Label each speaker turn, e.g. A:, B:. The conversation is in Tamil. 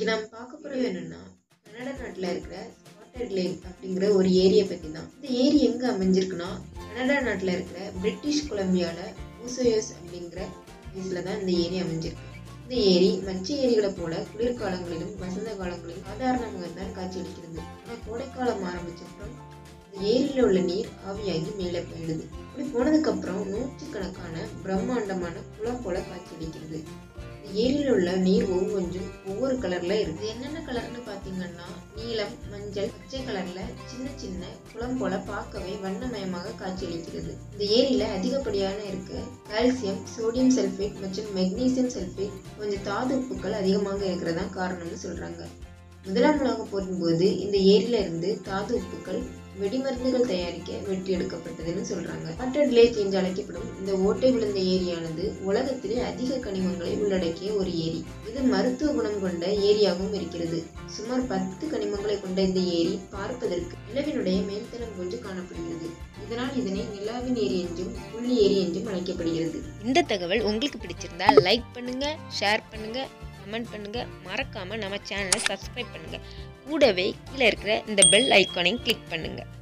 A: இன்னைக்கு நம்ம பார்க்க போகிறது என்னன்னா கனடா நாட்டில் இருக்கிற ஸ்காட்டட் லேக் அப்படிங்கிற ஒரு ஏரியை பற்றி தான் இந்த ஏரி எங்கே அமைஞ்சிருக்குன்னா கனடா நாட்டில் இருக்கிற பிரிட்டிஷ் கொலம்பியாவில் ஊசோயஸ் அப்படிங்கிற பிளேஸில் தான் இந்த ஏரி அமைஞ்சிருக்கு இந்த ஏரி மற்ற ஏரிகளை போல குளிர்காலங்களிலும் வசந்த காலங்களிலும் சாதாரணமாக தான் காட்சியளிக்கிறது ஆனால் கோடைக்காலம் ஆரம்பிச்சப்பறம் இந்த ஏரியில் உள்ள நீர் ஆவியாகி மேலே போயிடுது இப்படி போனதுக்கப்புறம் நூற்றுக்கணக்கான பிரம்மாண்டமான குளம் போல காட்சியளிக்கிறது இந்த ஏரியில் உள்ள நீர் ஒவ்வொன்றும் ஒவ்வொரு கலர்ல இருக்கு என்னென்ன கலர்னு பார்த்தீங்கன்னா நீலம் மஞ்சள் பச்சை கலர்ல சின்ன சின்ன குளம் போல பார்க்கவே வண்ணமயமாக காட்சியளிக்கிறது இந்த ஏரியில அதிகப்படியான இருக்கு கால்சியம் சோடியம் சல்ஃபேட் மற்றும் மெக்னீசியம் சல்ஃபேட் கொஞ்சம் தாது உப்புக்கள் அதிகமாக இருக்கிறதா காரணம்னு சொல்றாங்க முதலாம் உலகப் போரின் போது இந்த ஏரியில இருந்து தாது உப்புக்கள் வெடிமருந்துகள் தயாரிக்க வெட்டி எடுக்கப்பட்டதுன்னு சொல்றாங்க வாட்டர் லேக் என்று அழைக்கப்படும் இந்த ஓட்டை விழுந்த ஏரியானது உலகத்திலே அதிக கனிமங்களை உள்ளடக்கிய ஒரு ஏரி இது மருத்துவ குணம் கொண்ட ஏரியாகவும் இருக்கிறது சுமார் பத்து கனிமங்களை கொண்ட இந்த ஏரி பார்ப்பதற்கு நிலவினுடைய மேல்தளம் போன்று காணப்படுகிறது இதனால் இதனை நிலாவின் ஏரி என்றும் புள்ளி ஏரி என்றும் அழைக்கப்படுகிறது
B: இந்த தகவல் உங்களுக்கு பிடிச்சிருந்தா லைக் பண்ணுங்க ஷேர் பண்ணுங்க கமெண்ட் பண்ணுங்க மறக்காம நம்ம சேனலை சப்ஸ்கிரைப் பண்ணுங்க கூடவே கீழே இருக்கிற இந்த பெல் ஐக்கானையும் கிளிக் பண்ணுங்க